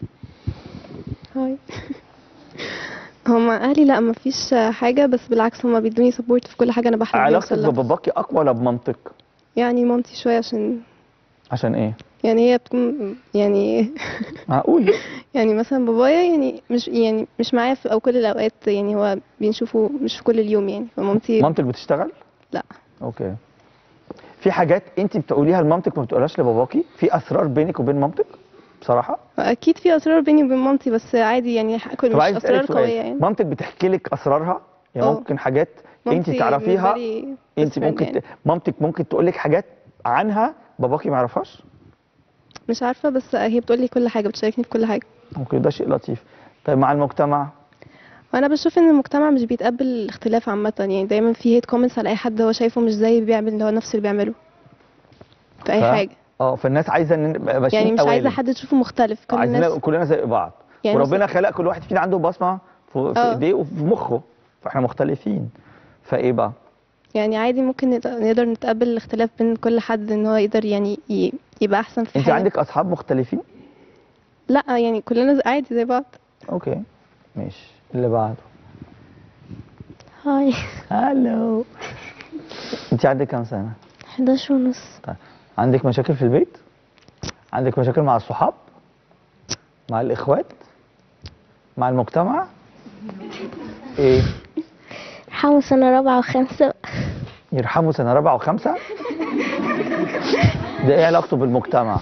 هاي هما اهلي لا ما فيش حاجه بس بالعكس هما بيدوني سبورت في كل حاجه انا بحلم علاقتك اوصل لها بباباكي اقوى ولا بمامتك يعني مامتي شويه عشان عشان ايه يعني هي بتكون يعني معقول يعني مثلا بابايا يعني مش يعني مش معايا في او كل الاوقات يعني هو بنشوفه مش في كل اليوم يعني فمامتي مامتك بتشتغل لا اوكي في حاجات انت بتقوليها لمامتك ما بتقولهاش لباباكي في اسرار بينك وبين مامتك بصراحه اكيد في اسرار بيني وبين مامتي بس عادي يعني كل طب مش عايز اسرار اسالك قويه سؤال يعني مامتك بتحكي لك اسرارها يعني اه. ممكن حاجات انت مامتي تعرفيها very best انت friend ممكن يعني. ت... مامتك ممكن تقول لك حاجات عنها باباكي ما يعرفهاش مش عارفه بس هي بتقول لي كل حاجه بتشاركني في كل حاجه اوكي ده شيء لطيف طيب مع المجتمع وانا بشوف ان المجتمع مش بيتقبل الاختلاف عامه يعني دايما في هيت كومنتس على اي حد هو شايفه مش زي بيعمل اللي هو نفس اللي بيعمله في اي ف- حاجه اه فالناس عايزه ان نبقى ماشيين يعني مش عايزه قوالب. حد تشوفه مختلف كل عايزين الناس نبقى كلنا زي بعض يعني وربنا خلق كل واحد فينا عنده بصمه في, في اه. ايديه وفي مخه فاحنا مختلفين فايه بقى يعني عادي ممكن نت- نقدر نتقبل الاختلاف بين كل حد ان هو يقدر يعني ي- يبقى احسن في انت حاجه عندك اصحاب مختلفين لا يعني كلنا ز- عادي زي بعض اوكي ماشي اللي بعده هاي هلو انت عندك كام سنه 11 ونص عندك مشاكل في البيت عندك مشاكل مع الصحاب مع الاخوات مع المجتمع ايه حاول سنة رابعة وخامسة يرحموا سنه رابعه وخمسه ده ايه علاقته بالمجتمع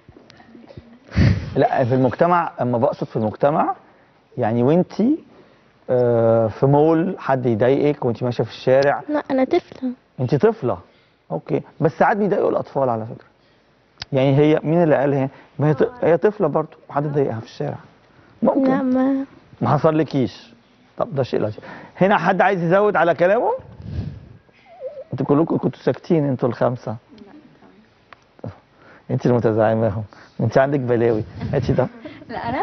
لا في المجتمع اما بقصد في المجتمع يعني وانتي آه، في مول حد يضايقك وانت ماشيه في الشارع لا أنا طفلة انت طفله اوكي بس ساعات بيضايقوا الاطفال على فكره يعني هي مين اللي قال هي ما هي ط- هي طفله برضه حد ضايقها في الشارع لا ممكن ما ما حصلكيش طب ده شيء لطيف هنا حد عايز يزود على كلامه انتوا كلكم كنتوا ساكتين انتوا الخمسه انت المتزعماهم انت عندك بلاوي هاتي ده لا انا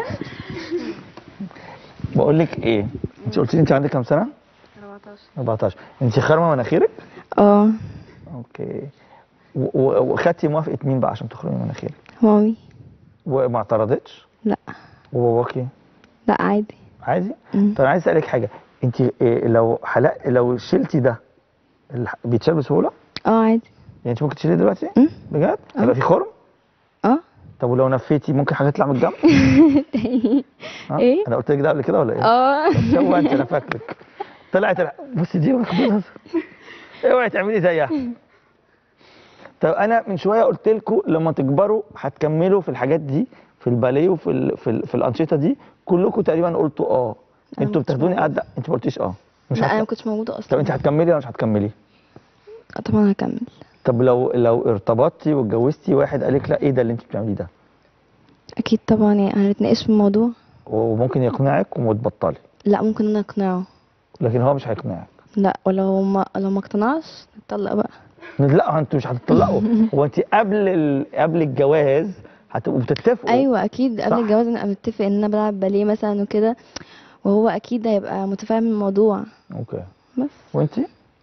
بقول لك ايه انت قلت لي انت عندك كام سنه 14 14 انت خارمه مناخيرك اه اوكي و- و- وخدتي موافقه مين بقى عشان تخرمي مناخيرك مامي وما اعترضتش لا وباباكي لا عادي عادي مم. طب انا عايز اسالك حاجه انت إيه لو حلق لو شلتي ده الح- بيتشال بسهوله اه عادي يعني انت ممكن تشيليه دلوقتي مم. بجد هيبقى في خرم اه طب ولو نفيتي ممكن حاجه تطلع من الجنب ها؟ إيه؟ انا قلت لك ده قبل كده ولا ايه اه طب شو انت انا فاكرك طلعت الح- بصي دي بتهزر. اوعي تعملي زيها طب انا من شويه قلت لكم لما تكبروا هتكملوا في الحاجات دي في الباليه وفي ال... في, ال... في الانشطه دي كلكم تقريبا قلتوا اه أنا انتوا مش بتاخدوني موجودة. قد انت ما قلتيش اه مش لا انا هت... ما كنتش موجوده اصلا طب انت هتكملي ولا مش هتكملي آه، طبعا هكمل طب لو لو ارتبطتي واتجوزتي واحد قال لك لا ايه ده اللي انت بتعمليه ده اكيد طبعا يعني هنتناقش في الموضوع وممكن يقنعك وتبطلي لا ممكن انا اقنعه لكن هو مش هيقنعك لا ولو ما لو ما اقتنعش نتطلق بقى لا انتوا مش هتطلقوا هو انت قبل ال... قبل الجواز هتبقوا بتتفقوا ايوه اكيد قبل صح. الجواز انا متفق ان انا بلعب باليه مثلا وكده وهو اكيد هيبقى متفاهم الموضوع اوكي بس وانتي؟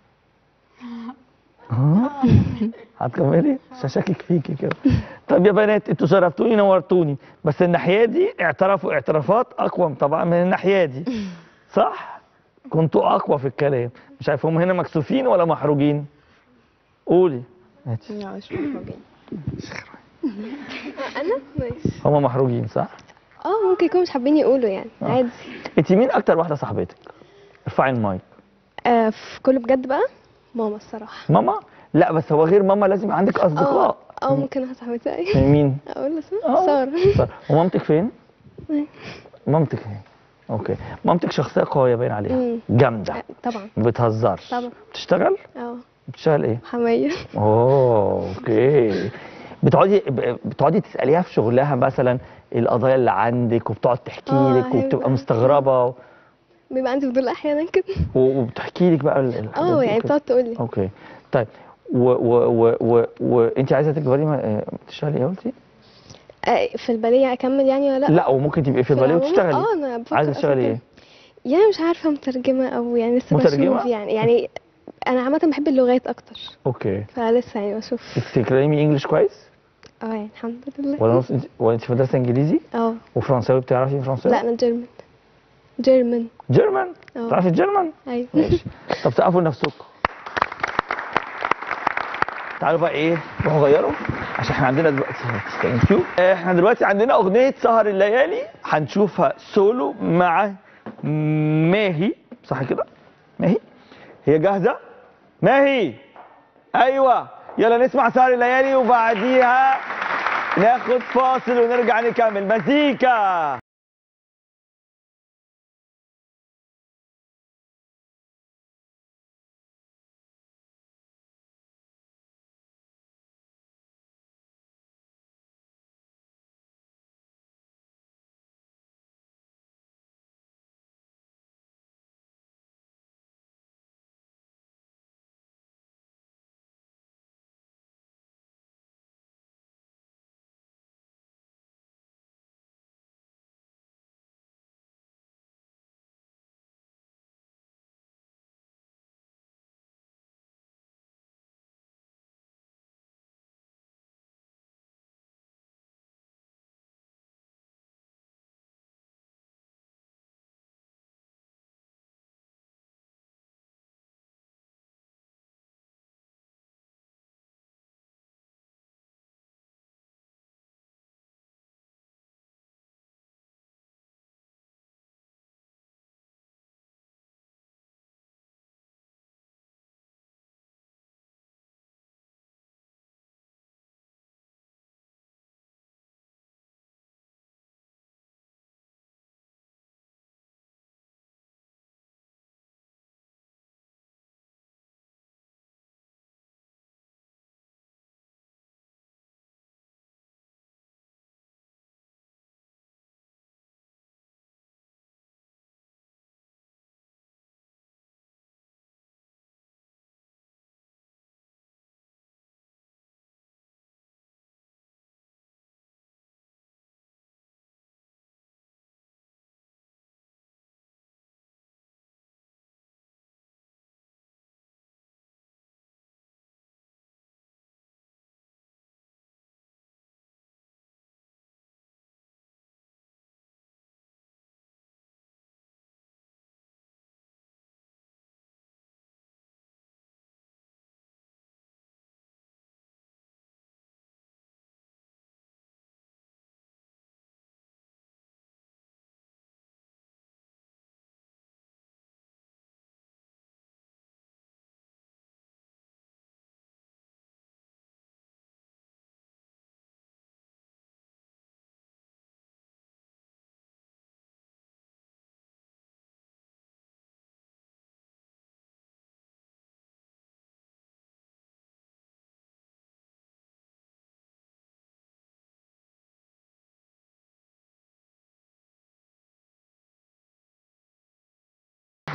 ها؟ هتكملي؟ عشان شاكك فيكي كده طب يا بنات انتوا شرفتوني نورتوني بس الناحيه دي اعترفوا اعترافات اقوى طبعا من الناحيه دي صح؟ كنتوا اقوى في الكلام مش عارف هم هنا مكسوفين ولا محروجين؟ قولي هاتي. لا مش محرجين انا ماشي هم محروجين صح؟ اه ممكن يكونوا مش حابين يقولوا يعني آه. عادي انت مين اكتر واحده صاحبتك؟ ارفعي المايك آه في كله بجد بقى ماما الصراحه ماما؟ لا بس هو غير ماما لازم عندك اصدقاء اه اه ممكن انا صاحبتي ايوه مين؟ اقول اسمها آه. ساره طيب، ومامتك فين؟ مامتك فين؟ اوكي مامتك شخصيه قويه باين عليها مم. جامده آه، طبعا ما بتهزرش طبعا بتشتغل؟ اه بتشتغل ايه؟ حمايه اوه اوكي بتقعدي ب- بتقعدي تساليها في شغلها مثلا القضايا اللي عندك وبتقعد تحكي آه، لك هي وبتبقى بقى- مستغربه و- بيبقى عندي فضول احيانا كده وبتحكي لك بقى ال- الحاجات اه دي يعني وكده. بتقعد تقول لي اوكي طيب و و و و, و... انت عايزه تكبري ما... آه، تشتغلي ايه قلتي؟ آه في الباليه اكمل يعني ولا لا لا وممكن تبقي في الباليه العموم؟ وتشتغلي اه انا بفكر عايزه أصلاً تشتغلي كده. ايه؟ يعني مش عارفه مترجمه او يعني لسه مترجمة؟ بشوف يعني يعني انا عامه بحب اللغات اكتر اوكي فلسه يعني بشوف بتتكلمي انجلش كويس؟ اه يعني الحمد لله ولا نص ولا انت في مدرسه انجليزي؟ اه وفرنساوي بتعرفي فرنساوي؟ لا انا جيرمان جيرمان جيرمان اه تعرفي الجيرمان؟ ايوه ماشي طب سقفوا لنفسكم تعالوا بقى ايه نروح نغيره عشان احنا عندنا دلوقتي ثانك يو احنا دلوقتي عندنا اغنيه سهر الليالي هنشوفها سولو مع ماهي صح كده ماهي هي جاهزه ماهي ايوه يلا نسمع سهر الليالي وبعديها ناخد فاصل ونرجع نكمل مزيكا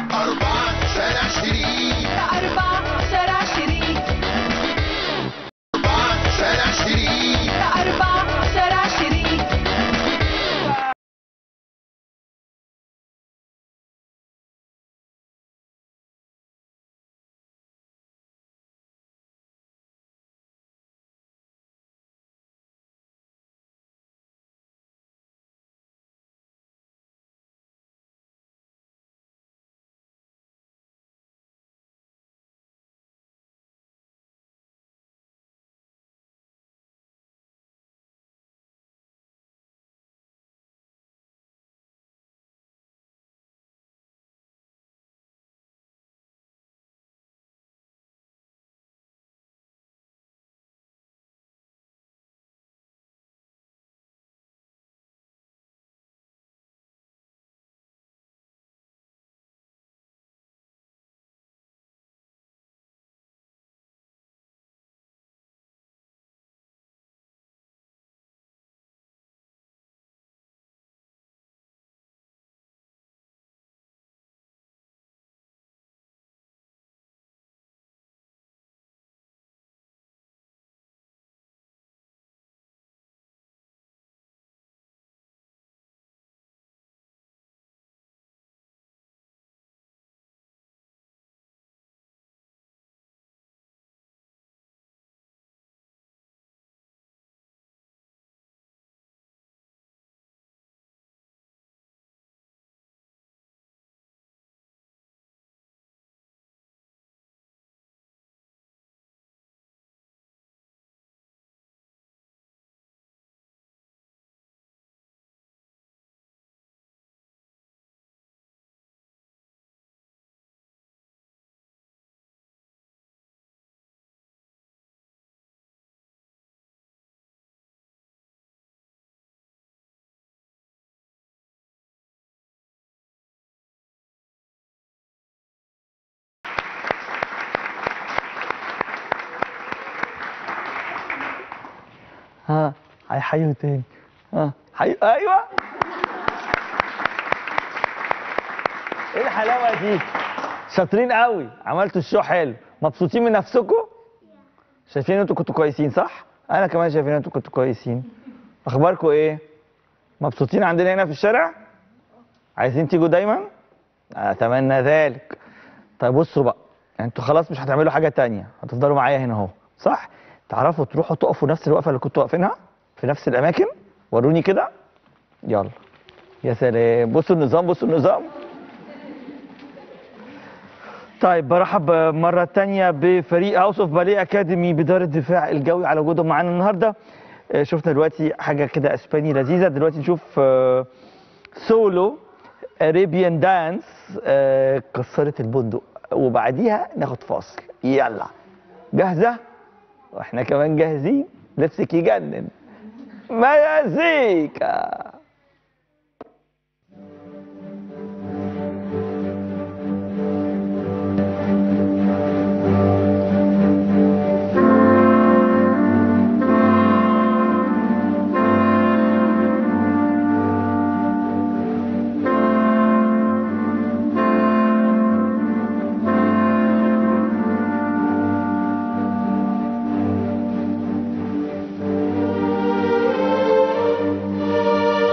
أربعة شارع شريك أربعة شارع شريك أربعة شارع شريك أربعة شارع شريك ها هيحيوا تاني ها حي... ايوه ايه الحلاوه دي شاطرين قوي عملتوا الشو حلو مبسوطين من نفسكم شايفين انتوا كنتوا كويسين صح انا كمان شايفين انتوا كنتوا كويسين اخباركم ايه مبسوطين عندنا هنا في الشارع عايزين تيجوا دايما اتمنى ذلك طيب بصوا بقى انتوا خلاص مش هتعملوا حاجه تانية هتفضلوا معايا هنا اهو صح تعرفوا تروحوا تقفوا نفس الوقفه اللي كنتوا واقفينها في نفس الاماكن وروني كده يلا يا سلام بصوا النظام بصوا النظام طيب برحب مرة تانية بفريق هاوس اوف باليه اكاديمي بدار الدفاع الجوي على وجودهم معانا النهارده آه، شفنا دلوقتي حاجة كده اسباني لذيذة دلوقتي نشوف آه، سولو اريبيان دانس آه، كسرت البندق وبعديها ناخد فاصل يلا جاهزة؟ واحنا كمان جاهزين لبسك يجنن مزيكا Thank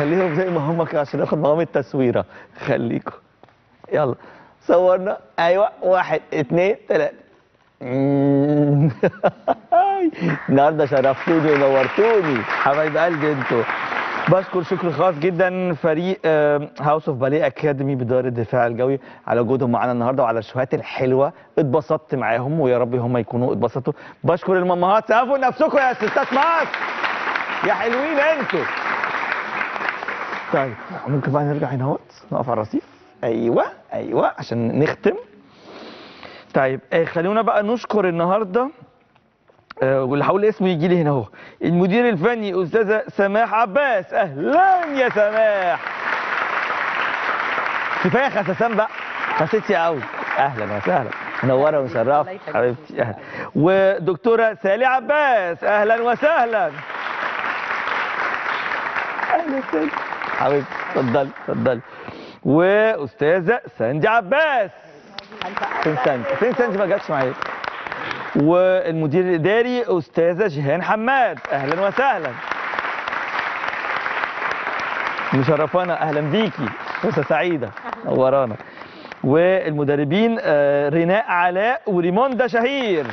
خليهم زي ما هم كده عشان ناخد معاهم التصويره خليكم يلا صورنا ايوه واحد اتنين تلاته مم. النهارده شرفتوني ونورتوني حبايب قلبي انتوا بشكر شكر خاص جدا فريق هاوس اوف باليه اكاديمي بدار الدفاع الجوي على وجودهم معانا النهارده وعلى الشوهات الحلوه اتبسطت معاهم ويا رب هم يكونوا اتبسطوا بشكر المامهات سقفوا لنفسكم يا ستات مصر يا حلوين انتوا طيب ممكن بقى نرجع هنا اهوت نقف على الرصيف ايوه ايوه عشان نختم طيب آه خلونا بقى نشكر النهارده آه واللي هقول اسمه يجي لي هنا اهو المدير الفني استاذه سماح عباس اهلا يا سماح كفايه خسسان بقى خسيتي قوي اهلا وسهلا منوره ومشرفه حبيبتي اهلا ودكتوره سالي عباس اهلا وسهلا اهلا وسهلا حبيبتي اتفضلي اتفضلي واستاذه ساندي عباس فين ساندي فين ساندي ما جاتش معايا والمدير الاداري استاذه جيهان حماد اهلا وسهلا مشرفانا اهلا بيكي فرصه سعيده نورانا والمدربين آه، ريناء علاء وريموندا شهير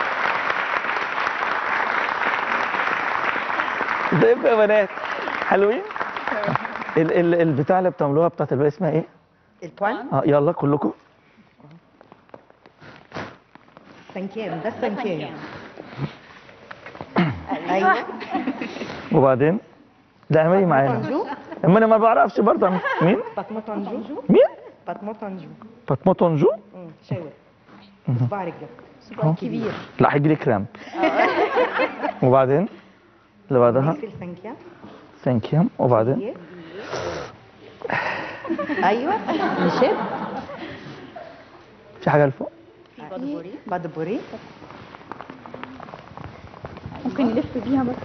ازيكم يا بنات حلوين ال ال البتاع اللي بتعملوها بتاعت الباقي اسمها ايه البوان اه يلا كلكم سنكيم ده السنكيم ايوه وبعدين لا اعملي معانا طنجو اما انا ما بعرفش برضه أعمل- مين فاطمه طنجو مين فاطمه طنجو فاطمه طنجو مم، شاور مهم. صباع رجلك أهو. صباع كبير لا هيجي لي كرامب وبعدين اللي بعدها في السنكيم ثانك يو وبعدين ايوه نشد في حاجه لفوق بادبوري بادبوري ممكن نلف بيها بس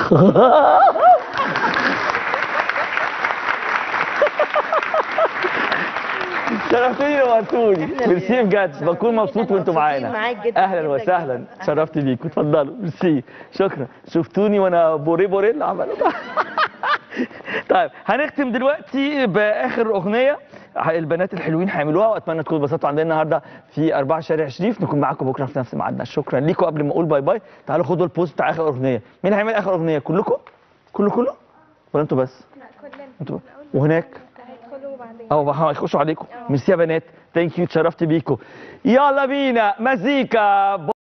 شرفتوني ونورتوني إحنا ميرسي بجد بكون مبسوط وانتوا معانا معاك جدا اهلا جدا وسهلا جدا. شرفت بيكم اتفضلوا ميرسي شكرا شفتوني وانا بوري بوري اللي عملوا طيب هنختم دلوقتي باخر اغنيه البنات الحلوين هيعملوها واتمنى تكونوا اتبسطتوا عندنا النهارده في 4 شارع شريف نكون معاكم بكره في نفس ميعادنا شكرا ليكم قبل ما اقول باي باي تعالوا خدوا البوست بتاع اخر اغنيه مين هيعمل اخر اغنيه كلكم كله كله ولا انتوا بس انتوا وهناك هيدخلوا بعدين اه هيخشوا عليكم ميرسي يا بنات ثانك يو اتشرفت بيكم يلا بينا مزيكا